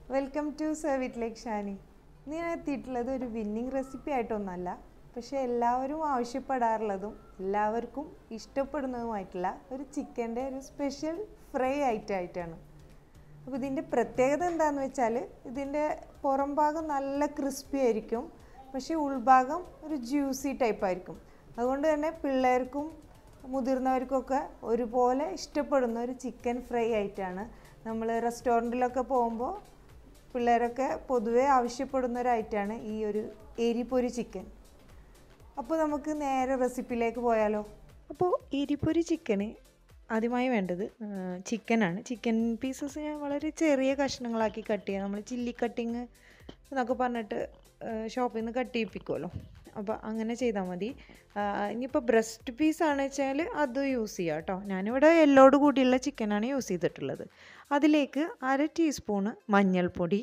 welcome to serve it like Shani ഇന്ന് ഞാൻ എത്തിയിട്ടുള്ളത് ഒരു വിന്നിങ് റെസിപ്പി ആയിട്ടൊന്നല്ല പക്ഷേ എല്ലാവരും ആവശ്യപ്പെടാറുള്ളതും എല്ലാവർക്കും ഇഷ്ടപ്പെടുന്നതുമായിട്ടുള്ള ഒരു ചിക്കൻ്റെ ഒരു സ്പെഷ്യൽ ഫ്രൈ ഐറ്റം ആയിട്ടാണ് അപ്പോൾ ഇതിൻ്റെ പ്രത്യേകത എന്താണെന്ന് വെച്ചാൽ ഇതിൻ്റെ പുറം ഭാഗം നല്ല ക്രിസ്പി ആയിരിക്കും പക്ഷേ ഉൾഭാഗം ഒരു ജ്യൂസി ടൈപ്പ് ആയിരിക്കും അതുകൊണ്ട് തന്നെ പിള്ളേർക്കും മുതിർന്നവർക്കൊക്കെ ഒരുപോലെ ഇഷ്ടപ്പെടുന്ന ഒരു ചിക്കൻ ഫ്രൈ ആയിട്ടാണ് നമ്മൾ റെസ്റ്റോറൻറ്റിലൊക്കെ പോകുമ്പോൾ പിള്ളേരൊക്കെ പൊതുവേ ആവശ്യപ്പെടുന്ന ഒരു ഐറ്റമാണ് ഈ ഒരു എരിപൊരി ചിക്കൻ അപ്പോൾ നമുക്ക് നേരെ റെസിപ്പിയിലേക്ക് പോയാലോ അപ്പോൾ എരിപൊരി ചിക്കന് ആദ്യമായി വേണ്ടത് ചിക്കനാണ് ചിക്കൻ പീസസ് ഞാൻ വളരെ ചെറിയ കഷ്ണങ്ങളാക്കി കട്ട് ചെയ്യുക നമ്മൾ ചില്ലി കട്ടിങ് എന്നൊക്കെ പറഞ്ഞിട്ട് ഷോപ്പിൽ നിന്ന് കട്ട് ചെയ്യിപ്പിക്കുമല്ലോ അപ്പോൾ അങ്ങനെ ചെയ്താൽ മതി ഇനിയിപ്പോൾ ബ്രസ്റ്റ് പീസാണ് വെച്ചാൽ അത് യൂസ് ചെയ്യാം കേട്ടോ ഞാനിവിടെ എല്ലോട് കൂടിയുള്ള ചിക്കനാണ് യൂസ് ചെയ്തിട്ടുള്ളത് അതിലേക്ക് അര ടീസ്പൂണ് മഞ്ഞൾപ്പൊടി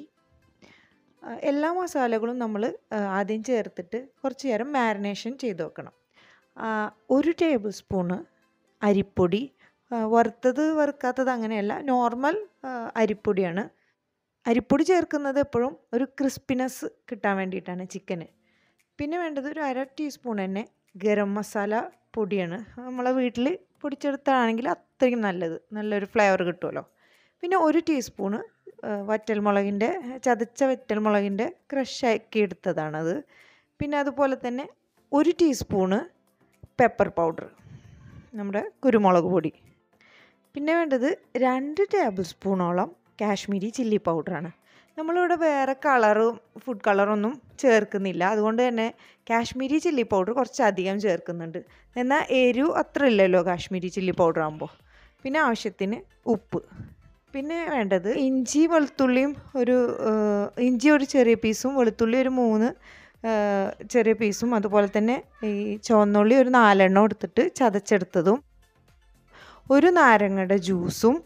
എല്ലാ മസാലകളും നമ്മൾ ആദ്യം ചേർത്തിട്ട് കുറച്ച് നേരം മാരിനേഷൻ ചെയ്ത് വെക്കണം ഒരു ടേബിൾ സ്പൂണ് അരിപ്പൊടി വറുത്തത് വറുക്കാത്തത് അങ്ങനെയല്ല നോർമൽ അരിപ്പൊടിയാണ് അരിപ്പൊടി ചേർക്കുന്നത് എപ്പോഴും ഒരു ക്രിസ്പിനെസ് കിട്ടാൻ വേണ്ടിയിട്ടാണ് ചിക്കന് പിന്നെ വേണ്ടത് ഒരു അര ടീസ്പൂൺ തന്നെ ഗരം മസാല പൊടിയാണ് നമ്മളെ വീട്ടിൽ പൊടിച്ചെടുത്താണെങ്കിൽ അത്രയും നല്ലത് നല്ലൊരു ഫ്ലേവർ കിട്ടുമല്ലോ പിന്നെ ഒരു ടീസ്പൂണ് വറ്റൽമുളകിൻ്റെ ചതച്ച വറ്റൽമുളകിൻ്റെ ക്രഷാക്കി എടുത്തതാണത് പിന്നെ അതുപോലെ തന്നെ ഒരു ടീസ്പൂണ് പെപ്പർ പൗഡർ നമ്മുടെ കുരുമുളക് പൊടി പിന്നെ വേണ്ടത് രണ്ട് ടേബിൾ സ്പൂണോളം കാശ്മീരി ചില്ലി പൗഡറാണ് നമ്മളിവിടെ വേറെ കളറും ഫുഡ് കളറൊന്നും ചേർക്കുന്നില്ല അതുകൊണ്ട് തന്നെ കാശ്മീരി ചില്ലി പൗഡർ കുറച്ച് അധികം ചേർക്കുന്നുണ്ട് എന്നാൽ എരിവ് അത്ര ഇല്ലല്ലോ കാശ്മീരി ചില്ലി പൗഡർ ആകുമ്പോൾ പിന്നെ ആവശ്യത്തിന് ഉപ്പ് പിന്നെ വേണ്ടത് ഇഞ്ചി വെളുത്തുള്ളിയും ഒരു ഇഞ്ചി ഒരു ചെറിയ പീസും വെളുത്തുള്ളി ഒരു മൂന്ന് ചെറിയ പീസും അതുപോലെ തന്നെ ഈ ചുവന്നുള്ളി ഒരു നാലെണ്ണം എടുത്തിട്ട് ചതച്ചെടുത്തതും ഒരു നാരങ്ങയുടെ ജ്യൂസും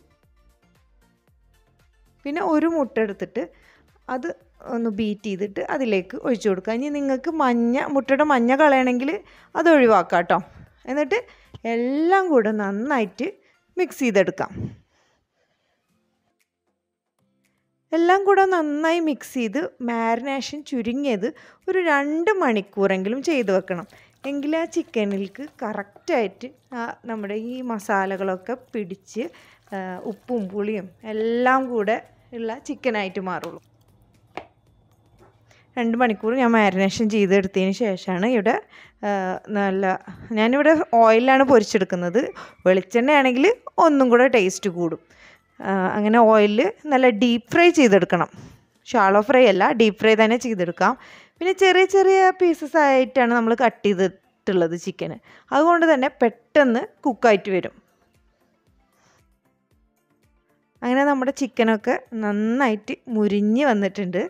പിന്നെ ഒരു മുട്ട എടുത്തിട്ട് അത് ഒന്ന് ബീറ്റ് ചെയ്തിട്ട് അതിലേക്ക് ഒഴിച്ചു കൊടുക്കുക ഇനി നിങ്ങൾക്ക് മഞ്ഞ മുട്ടയുടെ മഞ്ഞ കളയണമെങ്കിൽ അത് ഒഴിവാക്കാം കേട്ടോ എന്നിട്ട് എല്ലാം കൂടെ നന്നായിട്ട് മിക്സ് ചെയ്തെടുക്കാം എല്ലാം കൂടെ നന്നായി മിക്സ് ചെയ്ത് മാരിനേഷൻ ചുരുങ്ങിയത് ഒരു രണ്ട് മണിക്കൂറെങ്കിലും ചെയ്ത് വെക്കണം എങ്കിൽ ആ ചിക്കനിലേക്ക് കറക്റ്റായിട്ട് ആ നമ്മുടെ ഈ മസാലകളൊക്കെ പിടിച്ച് ഉപ്പും പുളിയും എല്ലാം കൂടെ ഉള്ള ചിക്കനായിട്ട് മാറുള്ളൂ രണ്ട് മണിക്കൂർ ഞാൻ മാരിനേഷൻ ചെയ്തെടുത്തതിന് ശേഷമാണ് ഇവിടെ നല്ല ഞാനിവിടെ ഓയിലാണ് പൊരിച്ചെടുക്കുന്നത് വെളിച്ചെണ്ണയാണെങ്കിൽ ഒന്നും കൂടെ ടേസ്റ്റ് കൂടും അങ്ങനെ ഓയിലിൽ നല്ല ഡീപ്പ് ഫ്രൈ ചെയ്തെടുക്കണം ഷാളോ ഫ്രൈ അല്ല ഡീപ്പ് ഫ്രൈ തന്നെ ചെയ്തെടുക്കാം പിന്നെ ചെറിയ ചെറിയ പീസസ് ആയിട്ടാണ് നമ്മൾ കട്ട് ചെയ്തിട്ടുള്ളത് ചിക്കന് അതുകൊണ്ട് തന്നെ പെട്ടെന്ന് കുക്കായിട്ട് വരും അങ്ങനെ നമ്മുടെ ചിക്കനൊക്കെ നന്നായിട്ട് മുരിഞ്ഞ് വന്നിട്ടുണ്ട്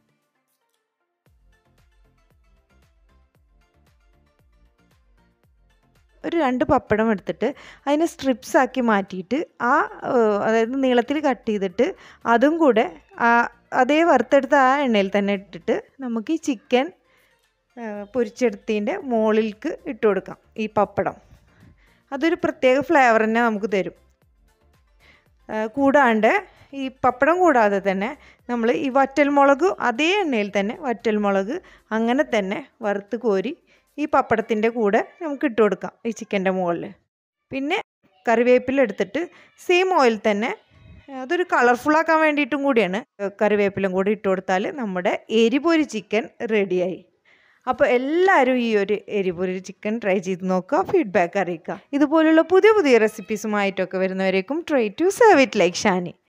ഒരു രണ്ട് പപ്പടം എടുത്തിട്ട് അതിനെ സ്ട്രിപ്സ് ആക്കി മാറ്റിയിട്ട് ആ അതായത് നീളത്തിൽ കട്ട് ചെയ്തിട്ട് അതും കൂടെ ആ അതേ വറുത്തെടുത്ത ആ എണ്ണയിൽ തന്നെ ഇട്ടിട്ട് നമുക്ക് ഈ ചിക്കൻ പൊരിച്ചെടുത്തതിൻ്റെ മുകളിലേക്ക് ഇട്ട് കൊടുക്കാം ഈ പപ്പടം അതൊരു പ്രത്യേക ഫ്ലേവർ തന്നെ നമുക്ക് തരും കൂടാണ്ട് ഈ പപ്പടം കൂടാതെ തന്നെ നമ്മൾ ഈ വറ്റൽമുളക് അതേ എണ്ണയിൽ തന്നെ വറ്റൽമുളക് അങ്ങനെ തന്നെ വറുത്ത് കോരി ഈ പപ്പടത്തിൻ്റെ കൂടെ നമുക്ക് ഇട്ട് കൊടുക്കാം ഈ ചിക്കൻ്റെ മുകളിൽ പിന്നെ കറിവേപ്പില എടുത്തിട്ട് സെയിം ഓയിൽ തന്നെ അതൊരു കളർഫുള്ളാക്കാൻ വേണ്ടിയിട്ടും കൂടിയാണ് കറിവേപ്പിലും കൂടി ഇട്ട് കൊടുത്താൽ നമ്മുടെ എരിപൊരി ചിക്കൻ റെഡിയായി അപ്പോൾ എല്ലാവരും ഈ ഒരു എരിപൊരി ചിക്കൻ ട്രൈ ചെയ്ത് നോക്കുക ഫീഡ്ബാക്ക് അറിയിക്കുക ഇതുപോലുള്ള പുതിയ പുതിയ റെസിപ്പീസുമായിട്ടൊക്കെ വരുന്നവരേക്കും try to serve it like Shani